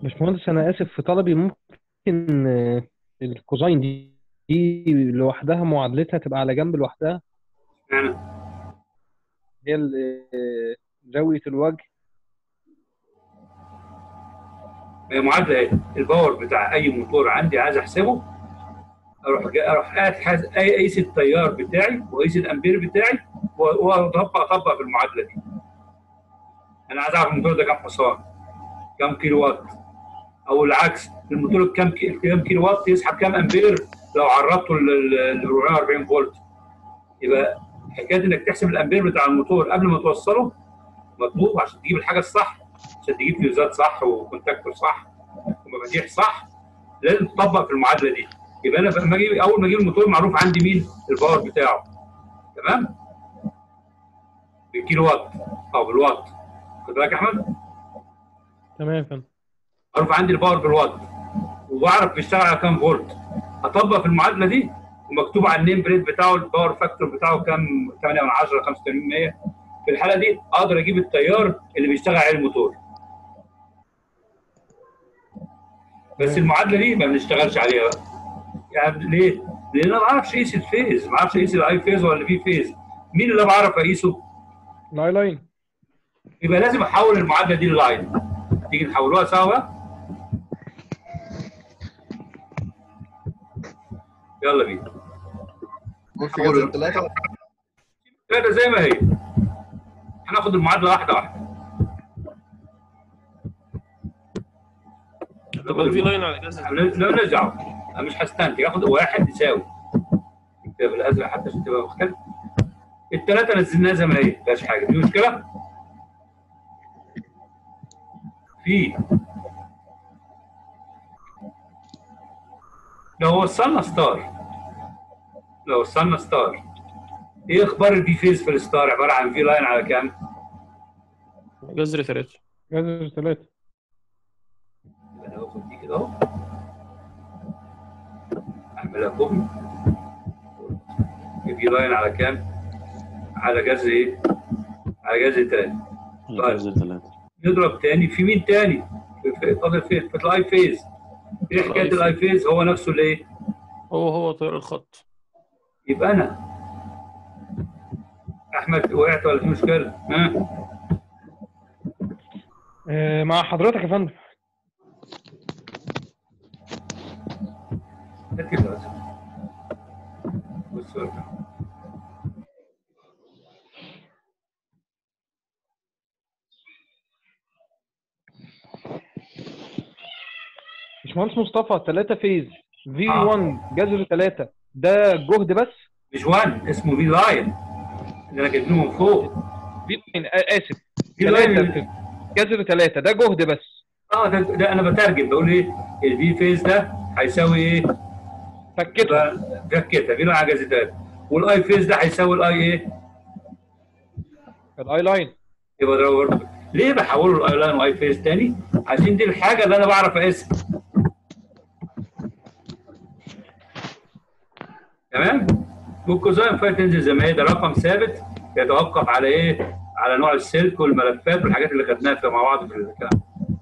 باشمهندس انا اسف في طلبي ممكن آه، الكوزاين دي دي لوحدها معادلتها تبقى على جنب لوحدها يعني هي ال- آه، زاوية الوجه هي معادله ايه؟ الباور بتاع اي موتور عندي عايز احسبه اروح جاي اروح قاعد حاز- أي- اقيس التيار بتاعي واقيس الامبير بتاعي و- واطبق اطبق في المعادله دي. انا عايز اعرف الموتور ده كام حصان؟ كام كيلو وات؟ او العكس الموتور كام كي- كام كيلو وات يسحب كام امبير لو عرضته ل 440 فولت. يبقى حكايه انك تحسب الامبير بتاع الموتور قبل ما توصله مطلوب عشان تجيب الحاجه الصح عشان تجيب فيوزات صح وكونتاكتور صح ومفاتيح صح لازم تطبق في المعادله دي يبقى انا لما اجيب اول ما اجيب الموتور معروف عندي مين الباور بتاعه تمام بالكيلو وات او بالوات خد بالك يا احمد تمام يا فندم معروف عندي الباور بالوات وبعرف بيشتغل على كام فولت اطبق في المعادله دي ومكتوب على النيم بريد بتاعه الباور فاكتور بتاعه كام 8 من 10 85 100 في الحاله دي اقدر اجيب التيار اللي بيشتغل عليه الموتور بس المعادله دي ما بنشتغلش عليها بقى يعني ليه؟ لان انا ما اعرفش اقيس الفيز ما اعرفش اقيس الاي فيز ولا البي فيز مين اللي بعرف اقيسه؟ لاي لاين يبقى لازم احول المعادله دي للاين تيجي نحولوها سوا بقى يلا بينا قول في جذر ثلاثة كده زي ما هي هناخد المعادله واحده واحده تبقى الفي لاين على جذر لا مالناش دعوه انا مش هستنتج اخد واحد يساوي كده بالازرق حتى عشان تبقى مختلف الثلاثه نزلناها زي ما هي مفيهاش حاجه في مشكله في لو وصلنا ستار لو وصلنا ستار ايه اخبار البي فيز في الستار عباره عن في لاين على كام؟ جذر ثلاثة جذر ثلاثة انا باخد دي كده اهو اعملها كوبي في لاين على كام؟ على جذر ايه؟ على جذر ثلاثة طيب. جذر ثلاثة نضرب تاني في مين تاني؟ في في فاضل في, في الاي فيز ايه حكايه الآي الاي فيز هو نفسه الايه؟ هو هو طيار الخط يبقى انا احمد وقعت ولا في مشكله؟ ها؟ آه، مع حضرتك يا فندم هات كده بس. بص بقى. باشمهندس مصطفى ثلاثة فيز في آه. 1 جذر ثلاثة ده جهد بس مش وان اسمه في لاين اللي انا جايبينه من فوق في لاين آه، اسف في ثلاثة لاين في جذر ثلاثة ده جهد بس اه ده, ده انا بترجم بقول ايه الفي فيز ده هيساوي ايه؟ فكتها يبقى فكتها في لاين على جذر ثلاثة والاي فيز ده هيساوي الاي ايه؟ الاي لاين يبقى ده برضه ليه بحوله الاي لاين واي فيز تاني؟ عشان دي الحاجه اللي انا بعرف اقيسها تمام؟ والكوزاين فاي تنزل زي ما هي ده رقم ثابت يتوقف على ايه؟ على نوع السلك والملفات والحاجات اللي خدناها في- مع بعض في الكلام.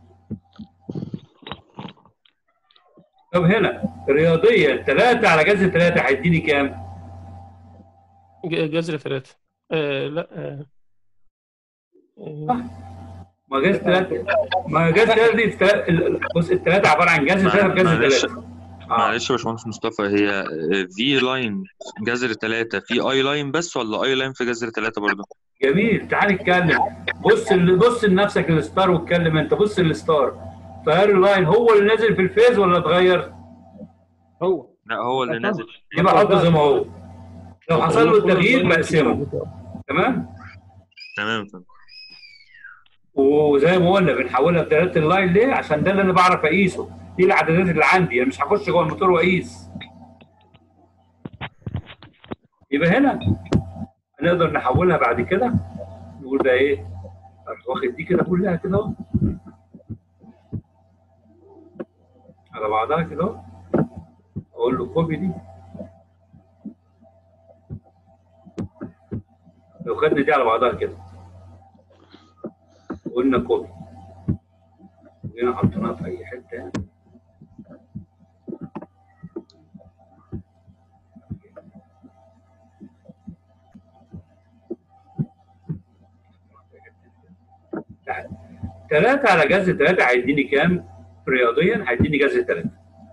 طب هنا رياضيا 3 على جذر 3 هيديني كام؟ ج- جذر ثلاثة آه لا آه آه، ما جذر 3 ما جذر 3 دي التلا- ال- بص الثلاثه عباره عن جذر 3 في جذر معلش 3 معلش يا باشمهندس مصطفى هي في لاين جذر ثلاثة في اي لاين بس ولا اي لاين في جذر ثلاثة برضه؟ جميل تعال نتكلم بص ال- بص لنفسك الستار واتكلم انت بص للستار تيار اللاين هو اللي نازل في الفيز ولا اتغير؟ هو لا هو اللي نازل يبقى حطه زي ما هو لو حصل له تغيير بقسمه تمام؟ تمام فهمت. وزي ما قلنا بنحولها بثلاثه اللاين ليه؟ عشان ده اللي انا بعرف اقيسه دي العدادات اللي عندي انا مش هخش جوه الموتور واقيس يبقى هنا نقدر نحولها بعد كده نقول ده ايه؟ أروح واخد دي كده كلها كده اهو على بعضها كده اهو اقول له كوبي دي لو خدنا دي على بعضها كده قلنا كوبي هنا حطيناها في اي حته ثلاثة على جذر ثلاثة هيديني كام؟ رياضيا هيديني جذر ثلاثة.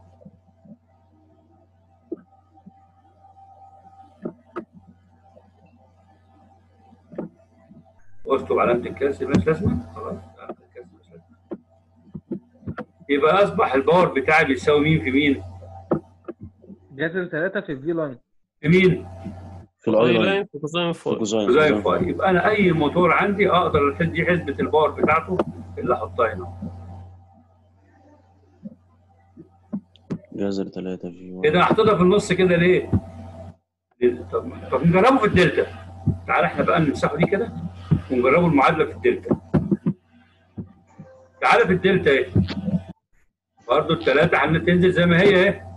واكتب علامة الكسر مش لازمة خلاص علامة الكسر مش لازمة. يبقى أصبح الباور بتاعي بيساوي مين في مين؟ جذر ثلاثة في الفي لاين في مين؟ في الاي اي لاين لاين في كوزين في فوق كوزاين زي كوزاين الفاي يبقى أنا أي موتور عندي أقدر أدي حسبة الباور بتاعته اللي أحطها هنا. جذر 3 في 1 كده أنا حاططها في النص كده ليه؟ ليه؟ طب طب نجربه في الدلتا. تعالى احنا بقى نمسحه دي كده ونجربوا المعادله في الدلتا. تعالى في الدلتا اهي. برضه الثلاثه هتنزل زي ما هي اهي.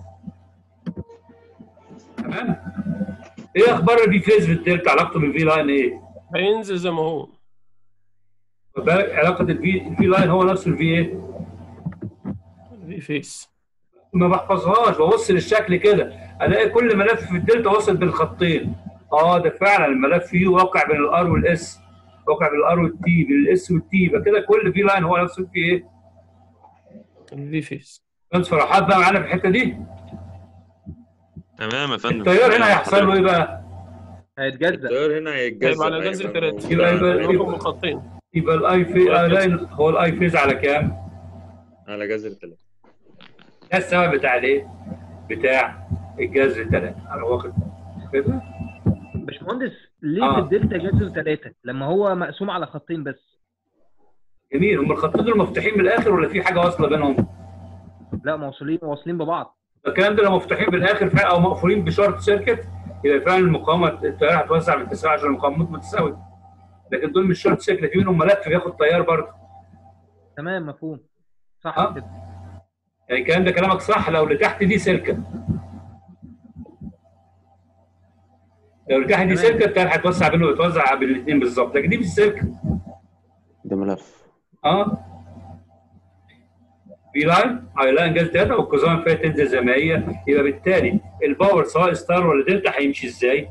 تمام؟ ايه اخبار الفي فيز في الدلتا علاقته بالفي لاين ايه؟ هينزل زي ما هو خد بالك علاقه الفي الفي لاين هو نفس الفي ايه؟ في فيس ما بحفظهاش ببص للشكل كده الاقي كل ملف في الدلتا واصل بين خطين اه ده فعلا الملف فيه واقع بين الار والاس واقع بين الار والتي بين الاس والتي يبقى كده كل في لاين هو نفسه في ايه؟ في فيس فهمت فرحات بقى معانا في الحته دي تمام يا فندم التيار هنا هيحصل له ايه بقى؟ هيتجزأ التيار هنا هيتجزأ هيبقى على أيوة جذر فاهم. ثلاثة يبقى يبقى رقم يبقى, الخطين يبقى الاي في آي لاين هو الاي فيز على كام؟ على جذر 3 ده السبب بتاع الايه؟ بتاع الجذر ثلاثة انا واخد كده باشمهندس ليه آه. في الدلتا جذر ثلاثة لما هو مقسوم على خطين بس جميل هم الخطين دول مفتوحين من الاخر ولا في حاجه واصله بينهم؟ لا موصولين واصلين ببعض الكلام ده لو مفتوحين بالاخر فعلا او مقفولين بشورت سيركت يبقى فعلا المقاومه التيار هتوزع بالتساوي عشان المقاومات متساويه لكن دول مش شورت سيركت في منهم ملف بياخد تيار برضه تمام مفهوم صح آه. كده يعني الكلام ده كلامك صح لو اللي تحت دي سلكه لو اللي تحت دي تمام. سلكه التيار هيتوزع بينه ويتوزع بين الاثنين بالظبط لكن دي مش سلكه ده ملف اه في لاين اي لاين جاز داتا والكوزاين فيها تنزل زي ما هي يبقى بالتالي الباور سواء ستار ولا دلتا هيمشي ازاي؟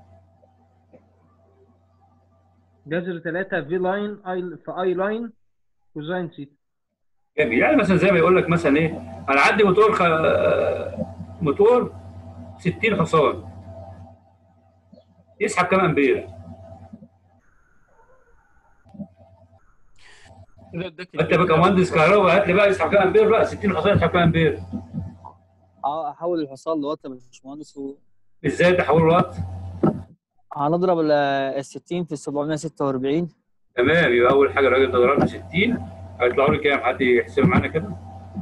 جذر ثلاثة في لاين اي في اي لاين كوزاين سيتا جميل يعني مثلا زي ما يقول لك مثلا ايه انا عندي موتور خ... موتور 60 حصان يسحب كام امبير؟ كده اداك انت بقى مهندس كهرباء هات لي بقى يسحب كام امبير بقى 60 حصان يسحب كام امبير؟ اه احول الحصان لوات يا باشمهندس و- ازاي تحول الوقت؟ هنضرب ال ال 60 في 746 تمام يبقى اول حاجه الراجل ده ضربنا 60 هيطلعوا لي كام؟ حد يحسب معانا كده؟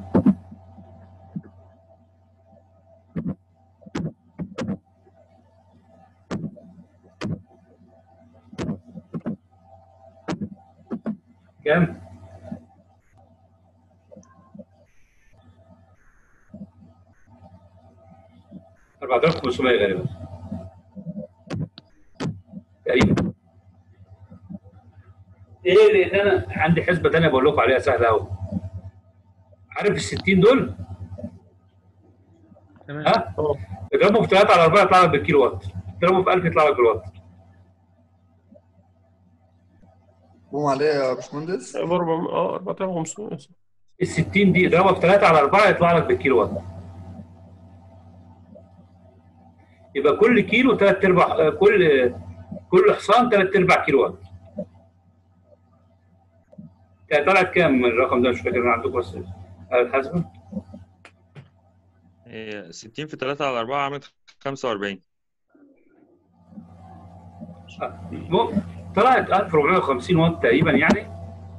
كام؟ أربعة آلاف وخمسمية غالبا تقريبا ايه لان انا عندي حسبه ثانيه بقول لكم عليها سهله قوي عارف ال 60 دول تمام ها اضربهم في 3 على 4 يطلع لك بالكيلو وات اضربهم في 1000 يطلع لك بالوات قوم عليه يا باشمهندس بربع اه 4500 ال 60 دي اضربها في 3 على 4 يطلع لك بالكيلو وات يبقى كل كيلو 3 ارباع آه، كل كل حصان 3 ارباع كيلو وات يعني طلعت كام الرقم ده مش فاكر انا عندكم بس آه، الحاسبه هي 60 في 3 على 4 عملت 45 مم- طلعت 1450 واط تقريبا يعني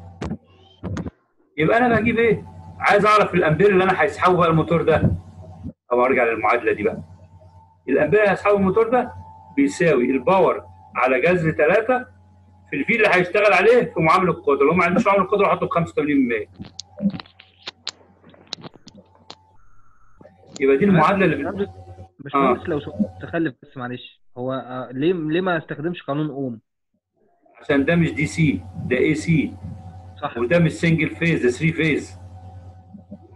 يبقى انا بجيب ايه؟ عايز اعرف الامبير اللي انا هيسحبه بقى الموتور ده او ارجع للمعادله دي بقى الامبير اللي هيسحبه الموتور ده بيساوي الباور على جذر 3 في الفي اللي هيشتغل عليه في معامل القدره لو ما عندوش معامل القدره احطه ب 85% يبقى دي المعادله اللي بن- باشمهندس لو سؤال تخلف بس معلش هو آه، ليه ليه ما استخدمش قانون اوم عشان ده مش دي سي ده اي سي صح وده مش سنجل فيز ده 3 فيز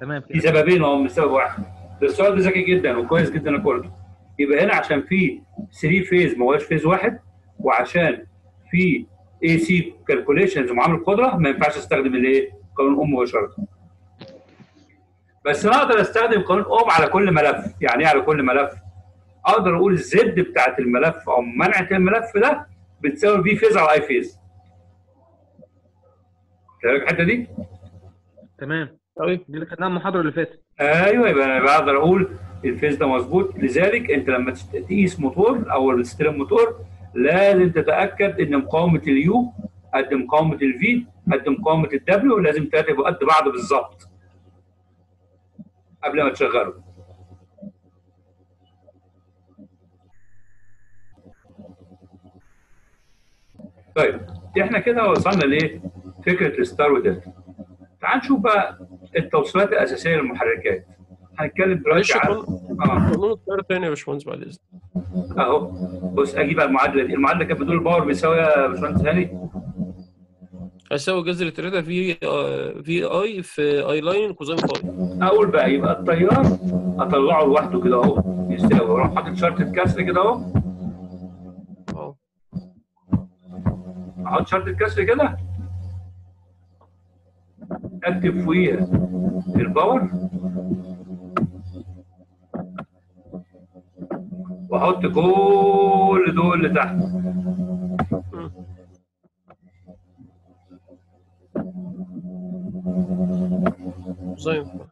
تمام في كده سببين اهو مش سبب واحد ده السؤال ده ذكي جدا وكويس جدا انا قلته يبقى هنا عشان في 3 فيز ما هوش فيز واحد وعشان في اي سي كالكوليشنز ومعامل قدره ما ينفعش استخدم الايه؟ قانون ام مباشره. بس انا اقدر استخدم قانون ام على كل ملف، يعني ايه على كل ملف؟ اقدر اقول الزد بتاعت الملف او منعه الملف ده بتساوي في فيز على اي فيز. فاهم الحته دي؟ تمام طيب دي اللي خدناها المحاضره اللي فاتت ايوه يبقى انا بقدر اقول الفيز ده مظبوط لذلك انت لما تست- تقيس موتور او تستلم موتور لازم تتاكد ان مقاومه اليو قد مقاومه الفي قد مقاومه الدبليو لازم التلاته يبقوا قد بعض بالظبط قبل ما تشغله طيب احنا كده وصلنا لايه؟ فكره الستار ودلتا تعال نشوف بقى التوصيلات الاساسيه للمحركات هنتكلم معلش دلوقتي على قانون اه قانون التيار تاني يا باشمهندس بعد اذنك اهو بص اجيب بقى المعادله دي المعادله كانت بتقول الباور بيساوي يا باشمهندس هاني هيساوي جذر 3 في آه، في اي في اي لاين كوزين فاي اقول بقى يبقى التيار اطلعه لوحده كده اهو يساوي اروح حاطط شرطه كسر كده اهو اه احط شرطه كسر كده اكتب فوقيها الباور واحط كل دول اللي تحت كوزين فاي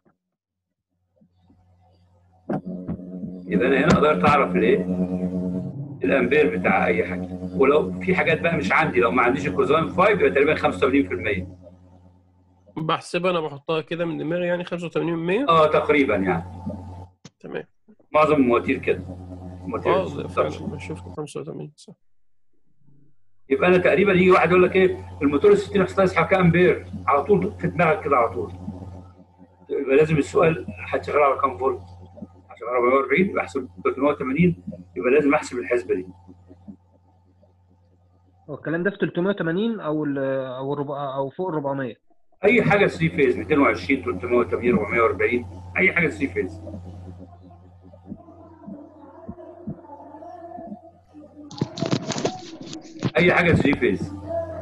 يبقى انا هنا قدرت اعرف الايه؟ الامبير بتاع اي حاجه ولو في حاجات بقى مش عندي لو ما عنديش الكوزاين 5 يبقى تقريبا 85% بحسبها انا بحطها كده من دماغي يعني 85% اه تقريبا يعني تمام معظم المواتير كده اه مواتير ده فعلا بشوف 85 صح يبقى انا تقريبا يجي واحد يقول لك ايه الموتور ال 60 حصل يسحب كام امبير على طول في دماغك كده على طول يبقى لازم السؤال هتشغل على كام فولت عشان 440 يبقى احسب 380 يبقى لازم احسب الحسبه دي هو الكلام ده في 380 او ال او الربع او فوق ال 400 اي حاجه 3 فيز 220 380 440 اي حاجه 3 فيز اي حاجه 3 فيز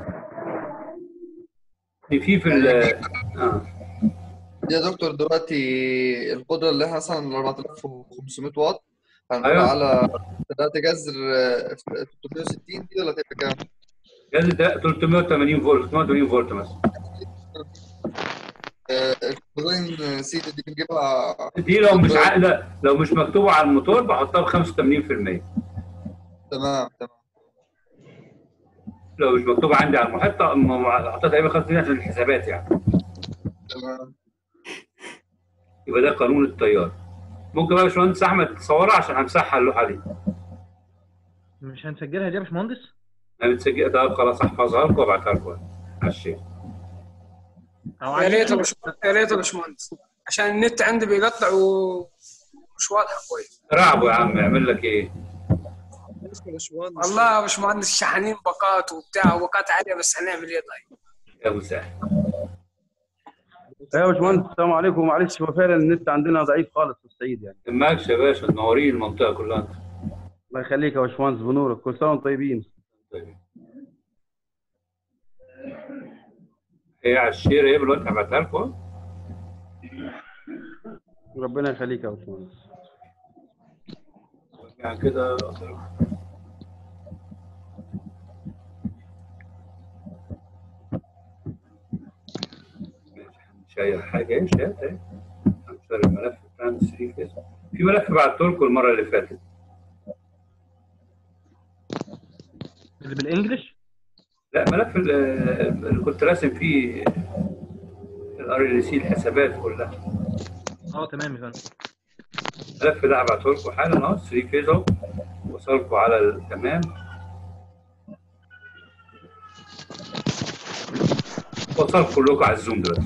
دي في في ال اه يا دكتور دلوقتي القدرة اللي احنا مثلا ال 4500 واط هنقول أيوة. على 3 جذر آه، 360 دي ولا تبقى كام؟ جهاز ده 380 فولت 380 فولت مثلا آه، الكوزين سي دي بنجيبها دي لو مش ع... لا لو مش مكتوبه على الموتور بحطها ب 85% تمام تمام لو مش مكتوبه عندي على المحطه م- حطيتها تقريبا 85 عشان الحسابات يعني تمام يبقى ده قانون التيار ممكن بقى يا باشمهندس احمد تصورها عشان همسحها اللوحه دي مش هنسجلها دي يا باشمهندس انا متسجل طب خلاص احفظها لكم وابعتها لكم على الشيء او يا عايز ريت يا باشمهندس يا ريت يا باشمهندس عشان النت عندي بيقطع ومش واضحه كويس رعبوا يا عم يعمل لك ايه والله يا باشمهندس شحنين باقات وبتاع وباقات عاليه بس هنعمل ايه طيب؟ يا ابو سهل يا باشمهندس السلام عليكم معلش هو فعلا النت عندنا ضعيف خالص في الصعيد يعني ماكش يا باشا منورين المنطقه كلها انت الله يخليك يا باشمهندس بنورك كل سنه وانتم طيبين طيب. هي على الشير ايه دلوقتي هبعتها لكم ربنا يخليك يا باشمهندس يعني كده شايف حاجه ايه شايف ايه هنشتغل الملف بتاع السي فيس في ملف بعته لكم المره اللي فاتت اللي بالانجلش لا ملف ال- اللي كنت راسم فيه الار ال سي الحسابات كلها اه تمام يا فندم الملف ده هبعته لكم حالا اهو 3 فيز اهو وصلكم على التمام وصلكم كلكم على الزوم دلوقتي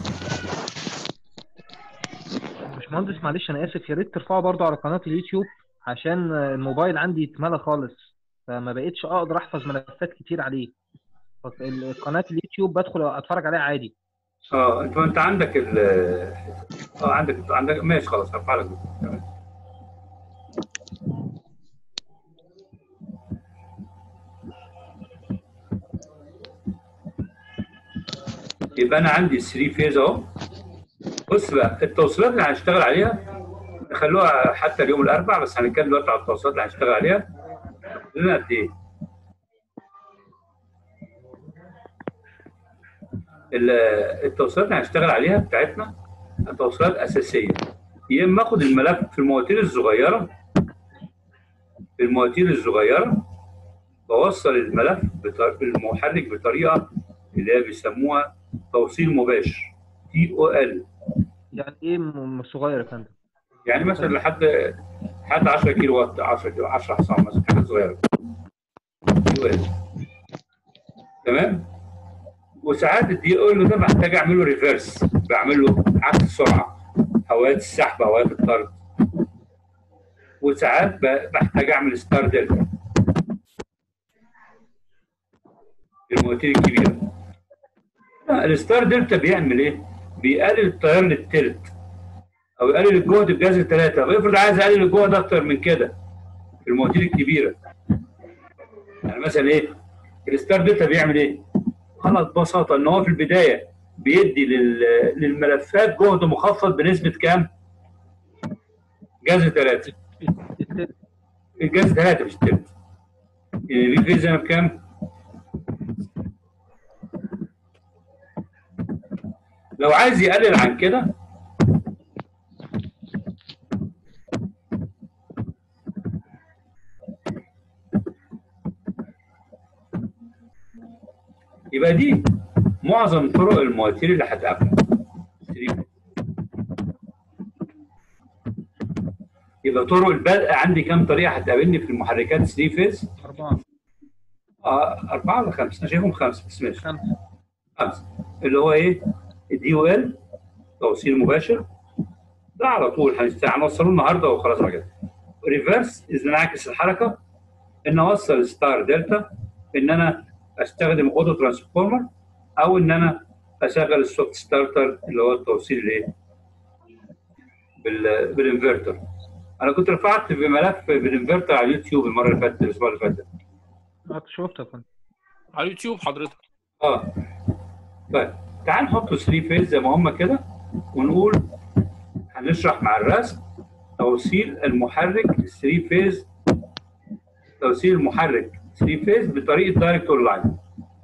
باشمهندس معلش انا اسف يا ريت ترفعه برضه على قناه اليوتيوب عشان الموبايل عندي اتملى خالص فما بقتش اقدر احفظ ملفات كتير عليه فك- ال- قناه اليوتيوب بدخل اتفرج عليها عادي اه انت انت عندك ال اه عندك عندك ماشي خلاص هرفع لك تمام. يبقى انا عندي 3 فيز اهو بص بقى التوصيلات اللي هنشتغل عليها نخلوها حتى اليوم الاربع بس هنتكلم دلوقتي على التوصيلات اللي هنشتغل عليها لنا قد ايه؟ ال- التوصيلات اللي هنشتغل عليها بتاعتنا توصيلات اساسيه يا اما اخد الملف في المواتير الصغيره في المواتير الصغيره بوصل الملف بط- بالمحرك بطريقه اللي هي بيسموها توصيل مباشر تي او ال يعني ايه م- م- صغير يا فندم؟ يعني مثلا لحد لحد 10 كيلو وات 10 كيلو 10 حصان مثلا حاجه صغيره تي او ال تمام وساعات الدي او ال ده بحتاج اعمل له ريفرس بعمل له عكس السرعه هوايات السحب هوايات الطرد وساعات ب- بحتاج اعمل ستار دلتا المواتير الكبيره لا، الستار دلتا بيعمل ايه؟ بيقلل التيار للتلت او يقلل الجهد بجهاز الثلاثه افرض عايز اقلل الجهد اكتر من كده في المواتير الكبيره يعني مثلا ايه؟ الستار دلتا بيعمل ايه؟ خلاص ببساطه ان هو في البدايه بيدي لل- للملفات جهد مخفض بنسبه كام؟ جذر ثلاثه التلت الجذر ثلاثه مش التلت يعني في فيز هنا بكام؟ لو عايز يقلل عن كده يبقى دي معظم طرق المواتير اللي هتقابلها يبقى طرق البدء عندي كام طريقه هتقابلني في المحركات 3 فيز أربعة آه أربعة ولا خمسة؟ أنا شايفهم خمسة بس ماشي خمسة خمسة اللي هو إيه؟ الدي او ال توصيل مباشر ده على طول هنست- هنوصله النهارده وخلاص على كده. ريفرس إذا نعكس الحركة إن أوصل ستار دلتا إن أنا أستخدم أوتو ترانسفورمر أو إن أنا أشغل السوفت ستارتر اللي هو التوصيل الإيه؟ بال... بالانفرتر. أنا كنت رفعت بملف بالانفرتر على اليوتيوب المرة اللي فاتت الأسبوع اللي فات أه شفته يا فندم على اليوتيوب حضرتك اه طيب تعال نحط 3 فيز زي ما هم كده ونقول هنشرح مع الرسم توصيل المحرك 3 فيز توصيل المحرك 3 فيز بطريقه دايركت اون لاين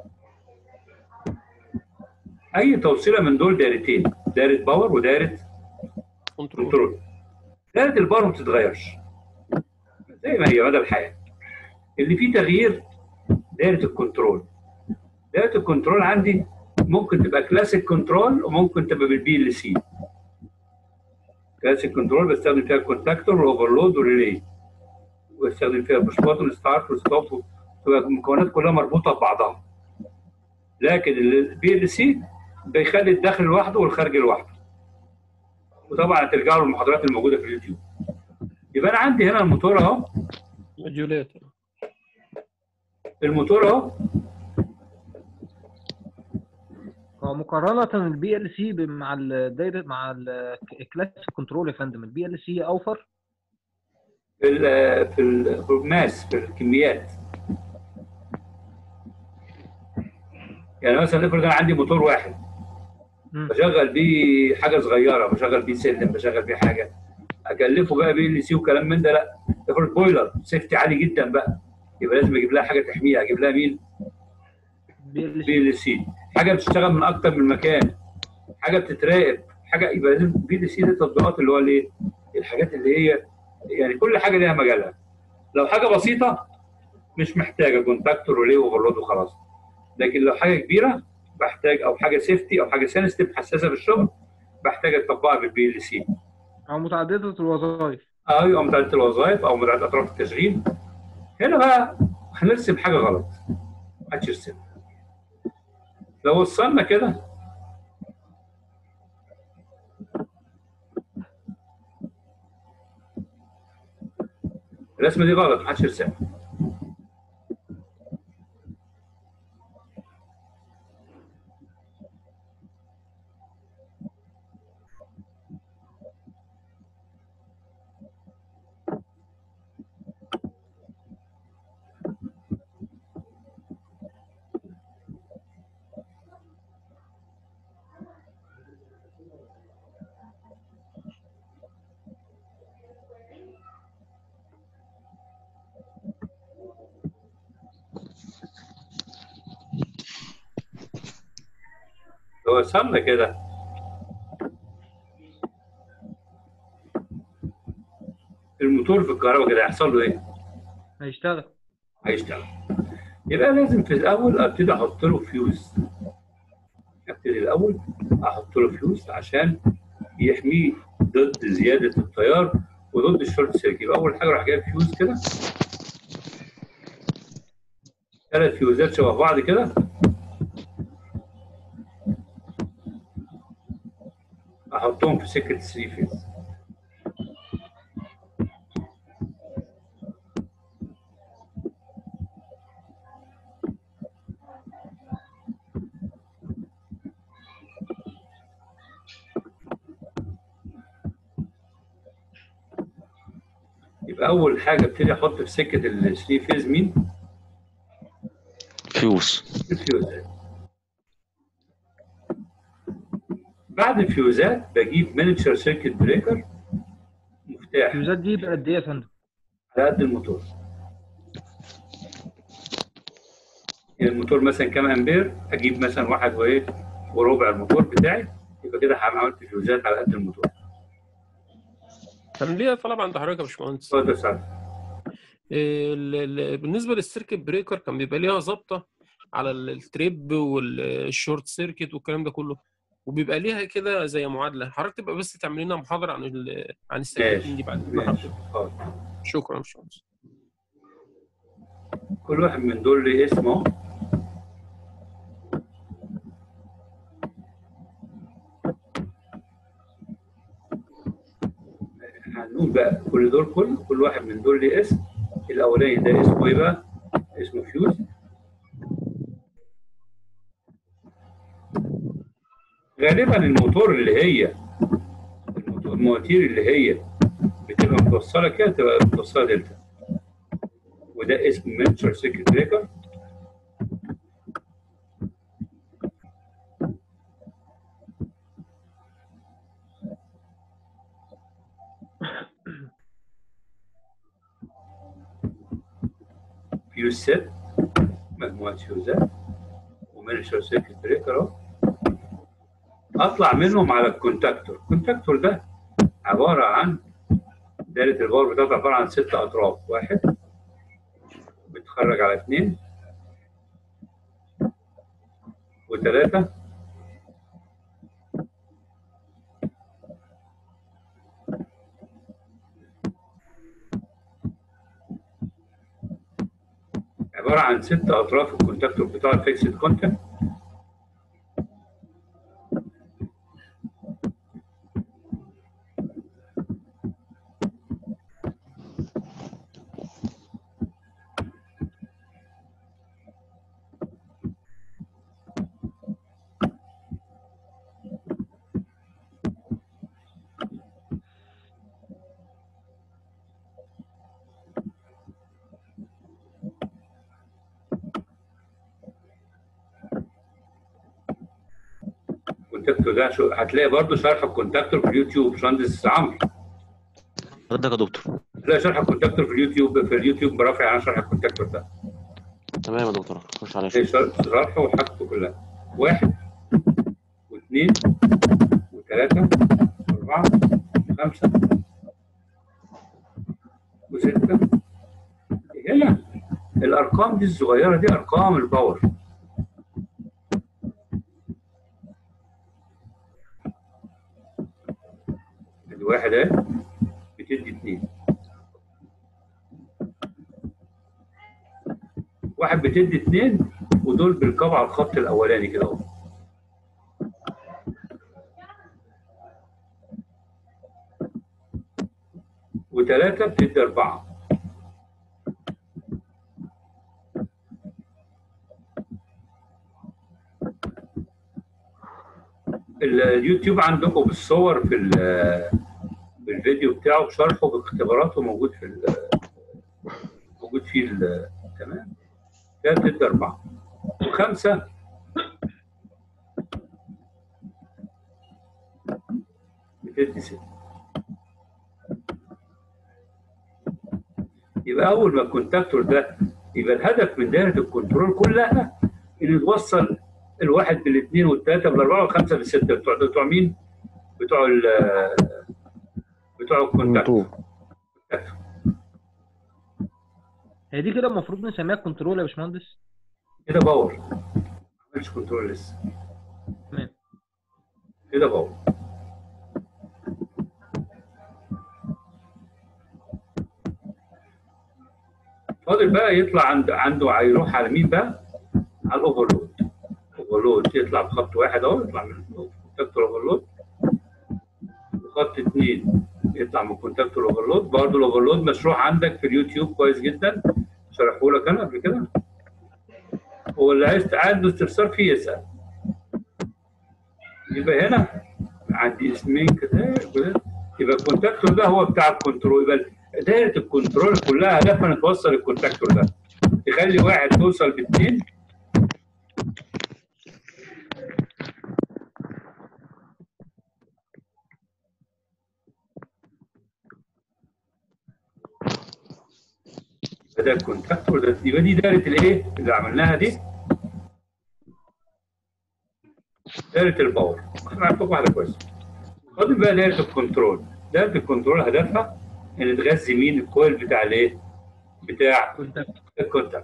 اي توصيله من دول دايرتين دايره باور ودايره كنترول كنترول دايره الباور ما بتتغيرش زي ما هي مدى الحياه اللي فيه تغيير دايره الكنترول دايره الكنترول عندي ممكن تبقى كلاسيك كنترول وممكن تبقى بالبي ال سي كلاسيك كنترول بستخدم فيها الكونتاكتور والاوفرلود والريلي وبستخدم فيها بوش بوتن ستارت وستوب تبقى المكونات كلها مربوطه ببعضها لكن البي ال سي بيخلي الداخل لوحده والخارج لوحده وطبعا هترجعوا للمحاضرات الموجوده في اليوتيوب يبقى انا عندي هنا الموتور اهو موديولات الموتور اهو هو مقارنة البي ال سي مع الدايرة مع الكلاسيك كنترول يا فندم البي ال سي أوفر في ال في ال- في الماس في الكميات يعني مثلا افرض انا عندي موتور واحد مم. بشغل بيه حاجه صغيره بشغل بيه سلم بشغل بيه حاجه اكلفه بقى بي ال سي وكلام من ده لا افرض بويلر سيفتي عالي جدا بقى يبقى لازم اجيب لها حاجه تحميها اجيب لها مين؟ بي ال سي بي ال سي حاجه بتشتغل من اكتر من مكان حاجه بتتراقب حاجه يبقى لازم بي ال سي ده تطبيقات اللي هو الايه؟ الحاجات اللي هي يعني كل حاجه ليها مجالها لو حاجه بسيطه مش محتاجه كونتاكتور وليه اوفرلود وخلاص لكن لو حاجه كبيره بحتاج او حاجه سيفتي او حاجه سنسيتيف حساسه في الشغل بحتاج اطبقها بالبي ال سي أو متعددة الوظائف ايوه متعدده الوظائف او متعدده اطراف التشغيل هنا بقى هنرسم حاجه غلط محدش يرسمها لو وصلنا كده الرسمه دي غلط محدش يرسمها لو وصلنا كده الموتور في الكهرباء كده هيحصل له ايه؟ هيشتغل هيشتغل يبقى لازم في الاول ابتدي احط له فيوز ابتدي الاول احط له فيوز عشان يحميه ضد زياده التيار وضد الشورت سيركت يبقى اول حاجه راح جايب فيوز كده ثلاث فيوزات شبه بعض كده احطهم في سكه 3 فيز يبقى اول حاجه ابتدي احط في سكه ال 3 فيز مين؟ فيوز الفيوزات بعد الفيوزات بجيب مانجر سيركت بريكر مفتاح الفيوزات دي بقى قد ايه يا فندم؟ على قد الموتور يعني الموتور مثلا كام امبير اجيب مثلا واحد وايه وربع الموتور بتاعي يبقى كده عملت فيوزات على قد الموتور كان ليا طلب عند حضرتك يا باشمهندس اتفضل يا سعد ال- ال- بالنسبه للسيركت بريكر كان بيبقى ليها ظابطه على ال- التريب والشورت سيركت والكلام ده كله وبيبقى ليها كده زي معادله حضرتك تبقى بس تعمل لنا محاضره عن ال- عن السيركتين دي بعد كده ماشي حاضر. شكرا يا باشمهندس كل واحد من دول ليه اسمه هنقول بقى كل دول كل كل واحد من دول ليه اسم الاولاني ده اسمه ايه بقى؟ اسمه فيوز غالبا الموتور اللي هي الموتور- المواتير اللي هي بتبقى متوصله كده تبقى متوصله دلتا وده اسمه منشر سيركت بريكر فيوز سيت مجموعة فيوزات ومنشر سيركت بريكر اهو اطلع منهم على الكونتاكتور الكونتاكتور ده عبارة عن دايرة الباور بتاعته عبارة عن ست أطراف واحد بتخرج على اثنين وثلاثة عبارة عن ست أطراف الكونتاكتور بتاع الفيكسد كونتاكت الكونتاكتور ده شو هتلاقي برضه شرح الكونتاكتور في اليوتيوب باشمهندس عمرو حضرتك يا دكتور هتلاقي شرح الكونتاكتور في اليوتيوب في اليوتيوب برافع عن شرح الكونتاكتور ده تمام يا دكتور خش على هتلاقي شوف شرح- شرحه وحاجته كلها واحد واثنين وثلاثة وأربعة وخمسة وستة هنا الأرقام دي الصغيرة دي أرقام الباور ادي واحد اهي بتدي اتنين واحد بتدي اتنين ودول بيركبوا على الخط الاولاني كده اهو وثلاثة بتدي أربعة ال- اليوتيوب عندكم بالصور في ال- بالفيديو بتاعه بشرحه باختباراته موجود في ال- موجود فيه ال- تمام ده بتدي أربعة وخمسة بتدي ستة يبقى أول ما الكونتاكتور ده يبقى الهدف من دايرة الكنترول كلها إنه توصل الواحد بالاثنين والثلاثه بالاربعه والخمسه بالسته بتوع بتوع مين؟ بتوع ال بتوع الكونتاكت مطلوب هي دي كده المفروض نسميها كنترول يا باشمهندس كده باور ما عملتش كنترول لسه تمام كده باور فاضل بقى يطلع عند عنده هيروح على مين بقى؟ على الاوفرلود اوفرلود يطلع بخط واحد اهو يطلع من كونتاكتور اوفرلود وخط اثنين يطلع من كونتاكتور اوفرلود برضه الاوفرلود مشروع عندك في اليوتيوب كويس جدا شرحه لك انا قبل كده واللي عايز عنده استفسار فيه يسال يبقى هنا عندي اسمين كده يبقى الكونتاكتور ده هو بتاع الكنترول يبقى دايره الكنترول كلها هدفها ان توصل الكونتاكتور ده تخلي واحد توصل باثنين ده الكونتاكتور ده يبقى دي دايره الايه اللي عملناها دي دايره الباور احنا عارفين واحده كويسه فاضل بقى دايره الكنترول دايره الكنترول هدفها ان تغذي مين الكويل بتاع الايه بتاع الكونتاكت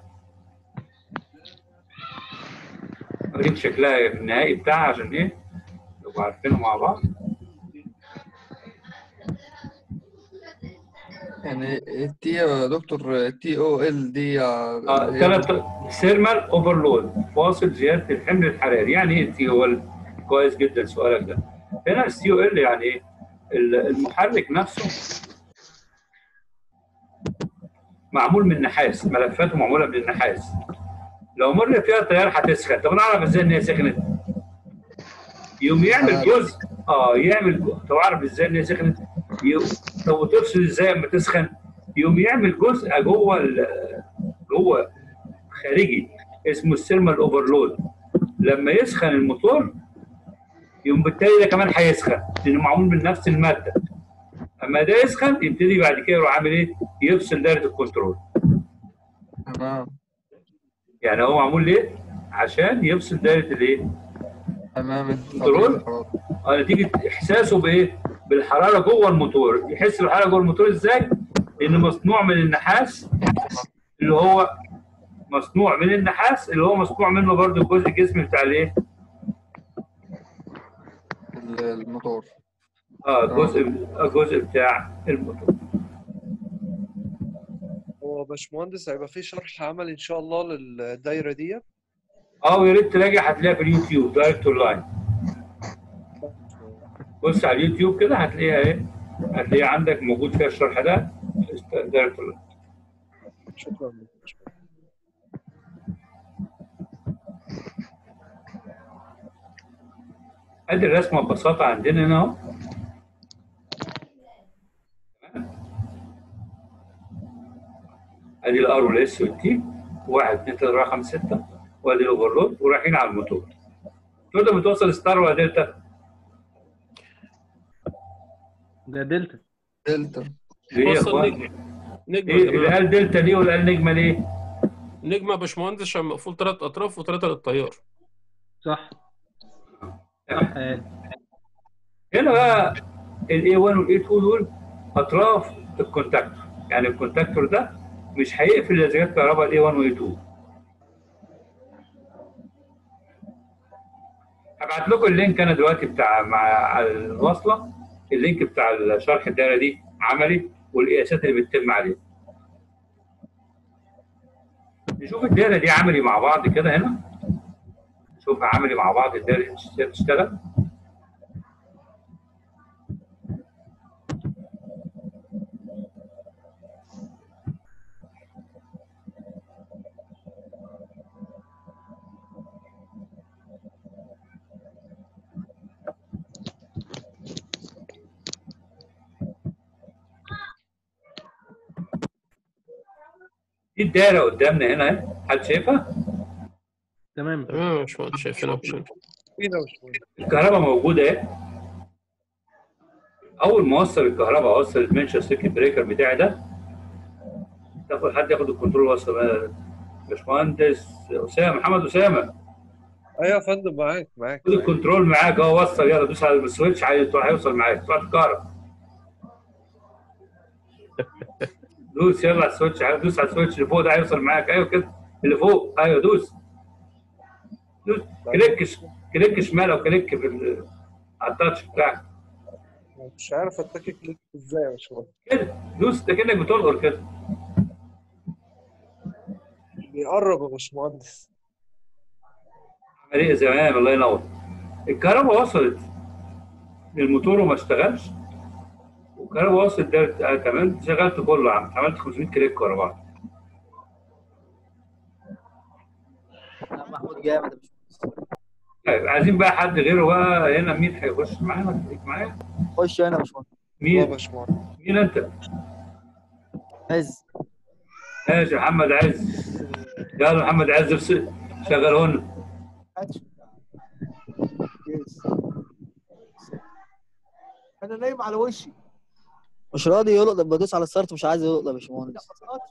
اوريك شكلها النهائي بتاعها عشان ايه نبقى عارفينه مع بعض يعني التي يا دكتور تي او ال دي اه ثلاث ثيرمال اوفرلود فاصل زياده الحمل الحراري يعني ايه التي او ال كويس جدا سؤالك ده هنا السي او ال يعني ايه المحرك نفسه معمول من نحاس ملفاته معموله من النحاس لو مر فيها تيار هتسخن طب نعرف ازاي ان هي سخنت يقوم يعمل جزء اه يعمل جزء. طب اعرف ازاي ان هي سخنت يقوم- طب تفصل ازاي اما تسخن يقوم يعمل جزء جوه ال- جوه خارجي اسمه السيرمال اوفرلود لما يسخن الموتور يقوم بالتالي ده كمان هيسخن لانه معمول من نفس الماده اما ده يسخن يبتدي بعد كده يروح عامل ايه؟ يفصل دايره الكنترول تمام يعني هو معمول ليه؟ عشان يفصل دايره الايه؟ تمام الكنترول اه نتيجه احساسه بايه؟ بالحراره جوه الموتور يحس بالحراره جوه الموتور ازاي؟ لانه مصنوع من النحاس اللي هو مصنوع من النحاس اللي هو مصنوع منه برضه الجزء الجسمي بتاع الايه؟ الموتور اه الجزء الجزء بتاع الموتور هو باشمهندس هيبقى في شرح عملي ان شاء الله للدايره دي اه ويا ريت تراجع هتلاقيها في اليوتيوب دايركت اون لاين بص على اليوتيوب كده هتلاقيها ايه؟ هتلاقيها عندك موجود فيها الشرح ده دايركت اون لاين شكرا ادي الرسمه ببساطه عندنا هنا اهو ادي الار والاس والتي واحد اثنين ثلاثه اربعه خمسه سته وادي الاوفرلود ورايحين على الموتور الموتور ده متوصل ستار ولا دلتا؟ ده دلتا دلتا ليه يا وصل اخوان؟ نجم نجمة ايه يا اللي جماعة قال دلتا ليه واللي قال نجمه ليه؟ نجمة يا باشمهندس عشان مقفول ثلاث أطراف وثلاثة للتيار صح صح آه. هنا بقى الاي 1 والاي 2 دول اطراف الكونتاكتور يعني الكونتاكتور ده مش هيقفل اذا جت كهرباء الاي 1 والاي 2 هبعت لكم اللينك انا دلوقتي بتاع مع على الوصله اللينك بتاع شرح الدايره دي عملي والقياسات اللي بتتم عليه نشوف الدايره دي عملي مع بعض كده هنا نشوفها عملي مع بعض الدايره دي ازاي بتشتغل دي الدايره قدامنا هنا اهي حد شايفها؟ تمام تمام يا باشمهندس شايفينها بشكل كده يا باشمهندس الكهرباء موجوده اهي اول ما اوصل الكهرباء اوصل المنشا سيركت بريكر بتاعي ده تاخد حد ياخد الكنترول وصل باشمهندس اسامه محمد اسامه ايوه يا فندم معاك معاك خد الكنترول معاك اهو وصل يلا دوس على السويتش عايز هيوصل معاك تقعد الكهرباء دوس يلا على السويتش عايز- دوس على السويتش اللي فوق ده هيوصل معاك ايوه كده اللي فوق ايوه دوس دوس كليك ش- كليك شمال او كليك في ال- على التاتش بتاعك مش عارف اتاكي كليك ازاي يا باشمهندس كده دوس ده كانك بتلقر كده بيقرب يا باشمهندس عمليه زمان الله ينور الكهرباء وصلت للموتور وما اشتغلش والكهرباء وصلت ده آه، تمام شغلت كله يا عم عملت 500 كليك ورا بعض لا، محمود جامد يا باشمهندس طيب عايزين بقى حد غيره بقى هنا مين هيخش معانا خليك معايا خش هنا يا باشمهندس اه يا مين باشمهندس مين انت عز ماشي محمد عز يلا محمد عز بس- شغلهن انا نايم على وشي مش راضي يلقط بدوس على ستارت مش عايز يلقط يا باشمهندس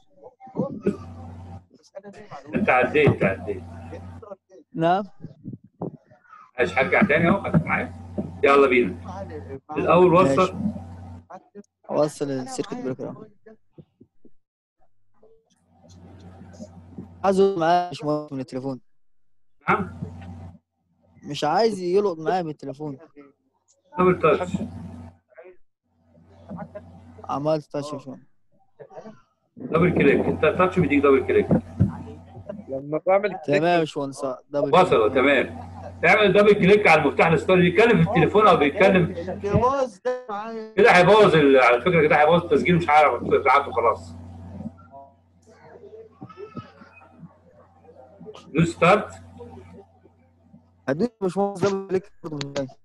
بس انا نايم على انت عديت عديت نعم عايز حاجه تاني اهو خليك معايا يلا بينا وشي الاول وصل ماشي. اوصل السيركت بريكر أهو. عايز يلقط معايا يا باشمهندس من التليفون نعم مش عايز يلقط معايا من التليفون دبل تاتش عملت تاتش يا باشمهندس دبل كليك انت تاتش بيديك دبل كليك لما بعمل كليك تمام يا باشمهندس دبل وصلوا تمام اعمل دبل كليك على المفتاح الستار بيتكلم في التليفون او بيتكلم الجواز ده معايا كده هيبوظ ال- على فكره كده هيبوظ التسجيل مش هعرف ابعته خلاص دوس ستارت هدوس يا باشمهندس دبل كليك برضه مش جاي.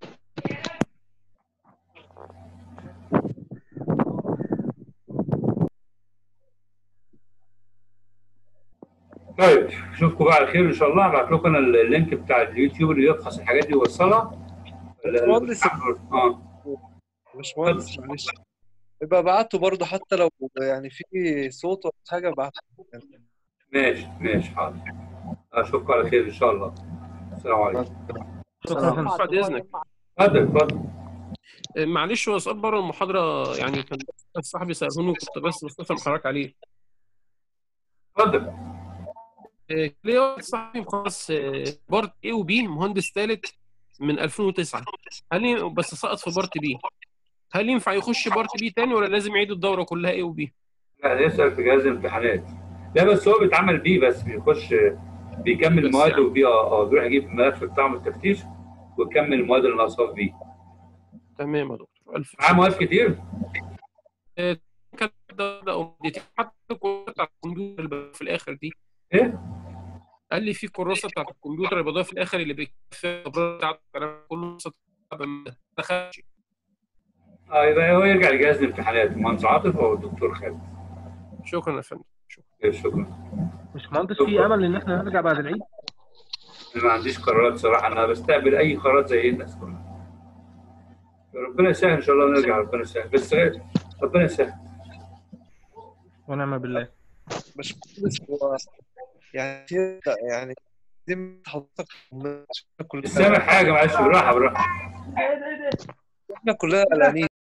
طيب اشوفكم بقى على خير ان شاء الله هبعت لكم انا اللينك بتاع اليوتيوب اللي يفحص الحاجات دي ويوصلها باشمهندس اه باشمهندس معلش يبقى بعته برضه حتى لو يعني في صوت ولا حاجه بعته ماشي ماشي حاضر اشوفكم على خير ان شاء الله السلام عليكم شكرا يا فندم بعد اذنك اتفضل اتفضل آه، معلش هو سؤال بره المحاضره يعني كان بس صاحبي سالوني كنت بس بستفهم حضرتك عليه اتفضل آه، ليه واحد صاحبي مخلص آه، بارت اي وبي مهندس ثالث من 2009 هل ي- بس سقط في بارت بي هل ينفع يخش بارت بي تاني ولا لازم يعيد الدوره كلها اي وبي؟ لا يسأل في جهاز الامتحانات لا بس هو بيتعمل بيه بس بيخش بيكمل المواد يعني. وبيه اه اه بيروح يجيب الملف بتاعه من التفتيش ويكمل المواد اللي ناقصاه بيه تمام يا دكتور الف معاه مواد كتير آه، كان ده ده أمنيتي. حتى الكورسات بتاعت الكمبيوتر اللي بقى في الاخر دي ايه قال لي في كراسه بتاعت الكمبيوتر اللي بضيفها في الاخر اللي بيكفي الخبرات بتاعت الكلام كله ما دخلش اه يبقى هو يرجع لجهاز الامتحانات المهندس عاطف او الدكتور خالد شكرا يا فندم شكرا شكرا مش مهندس في امل ان احنا نرجع بعد العيد انا ما عنديش قرارات صراحه انا بستقبل اي قرارات زي الناس كلها ربنا يسهل ان شاء الله نرجع ربنا يسهل بس ربنا يسهل ونعم بالله باشمهندس هو يعني في يعني دي حضرتك كلنا مش سامع حاجه معلش بالراحه بالراحه احنا كلنا قلقانين